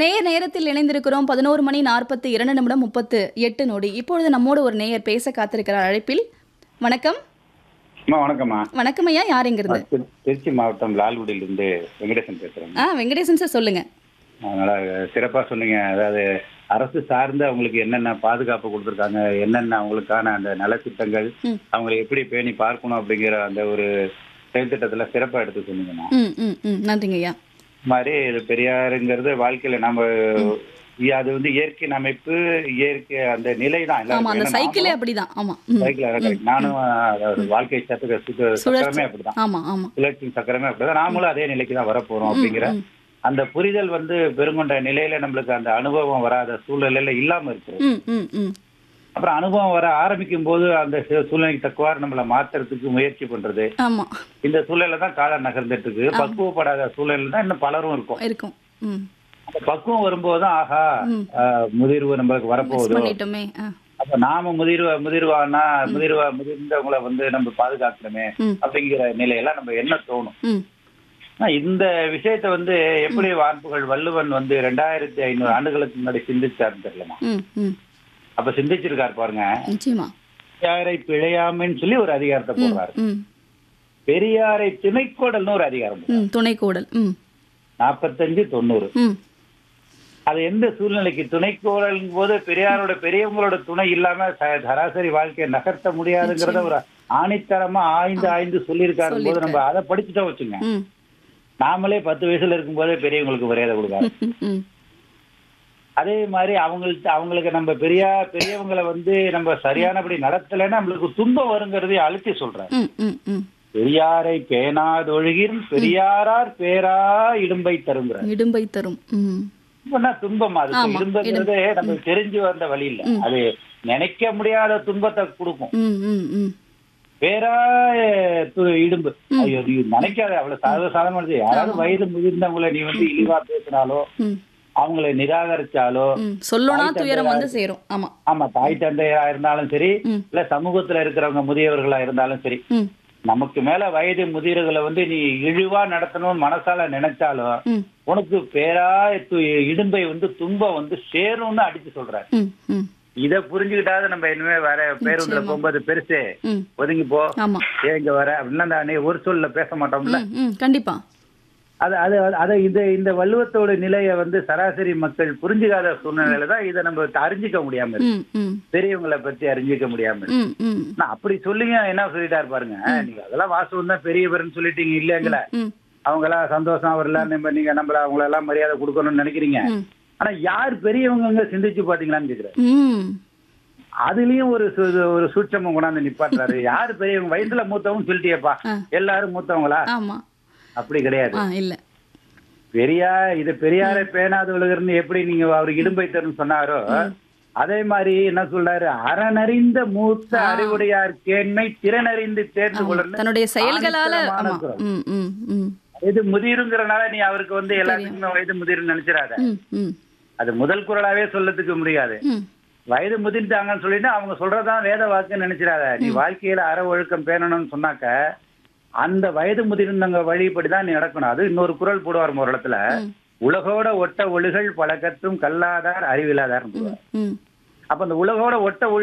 நேயர் நேரத்தில் இணைந்திருக்கிறோம் பதினோரு மணி நாற்பத்தி இரண்டு நிமிடம் முப்பத்து எட்டு நொடி இப்பொழுது நம்மோடு ஒரு நேயர் பேச காத்திருக்கிறார் அழைப்பில் வணக்கம் அம்மா வணக்கம்மா வணக்கம் ஐயா யார் எங்கிருந்து நான் திரு- திருச்சி மாவட்டம் லால்குடியிலிருந்து வெங்கடேசன் பேசுறேன் ஆ வெங்கடேசன் சார் சொல்லுங்க அதனால சிறப்பா சொன்னீங்க அதாவது அரசு சார்ந்து அவங்களுக்கு என்னென்ன பாதுகாப்பு கொடுத்துருக்காங்க என்னென்ன அவங்களுக்கான அந்த நலத்திட்டங்கள் ம். அவங்களை எப்படி பேணி பார்க்கணும் அப்படிங்கிற அந்த ஒரு செயல்திட்டத்துல சிறப்பா எடுத்து சொன்னீங்கம்மா ம் ம் ம் நன்றிங்க ஐயா இது மாதிரி இது பெரியாருங்கிறது வாழ்க்கையில நம்ம அது வந்து இயற்கையின் அமைப்பு இயற்கை அந்த நிலை தான் ஆமா அந்த சைக்கிளே அப்படிதான் ஆமா ம் சைக்கிள் நானும் அதாவது வாழ்க்கை சத்துக்க சுத்த- சக்கரமே அப்படிதான் ஆமா ஆமா சுழற்சியின் சக்கரமே அப்படிதான் நாமளும் அதே நிலைக்கு தான் வரப்போறோம் அப்படிங்கிற ம், அந்த புரிதல் வந்து பெருங்கொண்ட நிலையில நம்மளுக்கு அந்த அனுபவம் வராத சூழ்நிலையில இல்லாம இருக்கு ம் ம் ம் அப்புறம் அனுபவம் வர ஆரம்பிக்கும் போது அந்த சூ- சூழ்நிலைக்கு தக்கவாறு நம்மளை மாத்துறதுக்கு முயற்சி பண்றது ஆமா இந்த சூழ்நிலை தான் காலம் நகர்ந்துட்டு இருக்கு பக்குவப்படாத சூழ்நிலை தான் இன்னும் பலரும் இருக்கும் இருக்கும் ம் அந்த பக்குவம் வரும்போது தான் ஆஹா ஆஹ், முதிர்வு நம்மளுக்கு மிஸ் வரப்போகுது பண்ணிட்டோமே ஆ அப்ப நாம முதிர்வ முதிர்வானா முதிர்வா முதிர்ந்தவங்கள வந்து நம்ம பாதுகாக்கணுமே ம். அப்படிங்கிற நிலையெல்லாம் நம்ம என்ன தோணும் ம் ஆனா, இந்த விஷயத்தை வந்து எப்படி வார்ப்புகள் வள்ளுவன் வந்து ரெண்டாயிரத்தி ஐநூறு ஆண்டுகளுக்கு முன்னாடி சிந்திச்சாருன்னு தெரியலமா ம் ம் அப்ப சிந்திச்சிருக்காரு பாருங்க நிச்சயமா பெரியாரை பிழையாமைன்னு சொல்லி ஒரு அதிகாரத்தை போடுறாரு ம் பெரியாரை திணைக்கோடல்னு ஒரு அதிகாரம் போடுறாரு. ம் துணைக்கோடல் ம் நாற்பத்தஞ்சு தொண்ணூறு ம் அது எந்த சூழ்நிலைக்கு துணைக்கோடல் போது பெரியாரோட பெரியவங்களோட துணை இல்லாம ச- சராசரி வாழ்க்கையை நகர்த்த முடியாதுங்கிறத ஒரு ஆணித்தரமா ஆய்ந்து ஆய்ந்து சொல்லியிருக்காரு போது நம்ம அதை படிச்சுட்டோம் வச்சுங்க ம் நாமளே பத்து வயசுல இருக்கும்போதே பெரியவங்களுக்கு மரியாதை கொடுக்காரு ம், ம் அதே மாதிரி அவங்கள்ட்ட அவங்களுக்கு நம்ம பெரிய பெரியவங்களை வந்து நம்ம சரியானபடி நடத்தலைன்னா நம்மளுக்கு துன்பம் வருங்கிறதை அழுத்தி சொல்றாரு ம் ம் ம் பெரியாரை பேணாதொழுகின் பெரியாரார் பேரா இடும்பை தருங்கிறார் இடும்பை தரும் ம் துன்பம்னா துன்பம் அது ஆமா, இடும்புங்கிறது நமக்கு தெரிஞ்சு வந்த வழி இல்ல அது நினைக்க முடியாத துன்பத்தை கொடுக்கும் ம் ம் ம் பேரா து- இடும்பு ஐயோ நீ நினைக்காத அவ்வளவு சாதாரண சாதாரண யாராவது வயது முதிர்ந்தவங்களை நீ வந்து இழிவா பேசினாலோ ம் அவங்களை நிராகரிச்சாலோ ம் சொல்லணும்னா துயரம் வந்து சேரும் ஆமா ஆமா தாய் தந்தையரா இருந்தாலும் சரி ம். இல்ல சமூகத்துல இருக்கிறவங்க முதியவர்களா இருந்தாலும் சரி ம் நமக்கு மேல வயது முதியவர்களை வந்து நீ இழிவா நடத்தணும்னு மனசால நினைச்சாலும் ம் உனக்கு பேரா து- இடும்பை வந்து துன்பம் வந்து சேரும்னு அடிச்சு சொல்றாரு ம் ம் இத புரிஞ்சுக்கிட்டாவது நம்ம இனிமே வர பேருந்துல போகும்போது பெருசு ம் ஒதுங்கி போ ஆமா ஏன் இங்க வர அப்படின்னா நான் நீ ஒரு சொல்ல பேச மாட்டோம்ல ம் ம் கண்டிப்பா அது அது அது இந்த இந்த வள்ளுவத்தோட நிலைய வந்து சராசரி மக்கள் புரிஞ்சுக்காத சூழ்நிலையில தான் இதை நம்ம அறிஞ்சிக்க முடியாம இருக்கு ம் ம் பெரியவங்களை பத்தி அறிஞ்சிக்க முடியாம இருக்கு ம் ம் நான் அப்படி சொல்லிங்க என்ன சொல்லிட்டாரு பாருங்க நீங்க அதெல்லாம் வாசவன் தான் பெரியவர்னு சொல்லிட்டீங்க இல்லைங்கள ம் அவங்க எல்லாம் சந்தோஷம் வரல நம்ம நீங்க நம்மள அவங்கள எல்லாம் மரியாதை கொடுக்கணும்னு நினைக்கிறீங்க ம் ஆனா யார் பெரியவங்க சிந்திச்சு பாத்தீங்களான்னு கேக்குறேன் ம் அதுலயும் ஒரு சு- ஒரு சூட்சமம் கொண்டாந்து நிப்பாட்டுறாரு யாரு பெரியவங்க வயசுல மூத்தவங்க சொல்லிட்டியப்பா ஆ. எல்லாரும் மூத்தவங்களா ஆமா அப்படி கிடையாது ஆ இல்ல பெரியா இது பெரியாரை பேணாத விழுகிறன்னு எப்படி நீங்க அவருக்கு இடும்பை தரும் சொன்னாரோ அதே மாதிரி என்ன சொல்றாரு அறனறிந்த மூத்த அறிவுடையார் கேண்மை திறனறிந்து தேர்ந்து கொள்ளணும் தன்னுடைய செயல்களால ஆணித்தரமான ஆமா குரல். ம் ம் ம் இது முதிருங்கிறனால நீ அவருக்கு வந்து எல்லாத்துக்குமே வயது முதிர்னு நினைச்சிடாத ம் ம் அது முதல் குரலாவே சொல்லத்துக்கு முடியாது ம் வயது முதிர்ந்தாங்கன்னு சொல்லிட்டு அவங்க சொல்றதுதான் வேத வாக்குன்னு நினைச்சிடாத நீ வாழ்க்கையில அற ஒழுக்கம் பேணணும்னு சொன்னாக்க அந்த வயது முதிர்ந்தவங்க வழிபடிதான் நீ நடக்கணும் அது இன்னொரு குரல் போடுவார் ஒரு இடத்துல ம். உலகோட ஒட்ட ஒழுகள் பல கற்றும் கல்லாதார் அறிவில்லாதார் ம் ம் அப்ப அந்த உலகோட ஒட்ட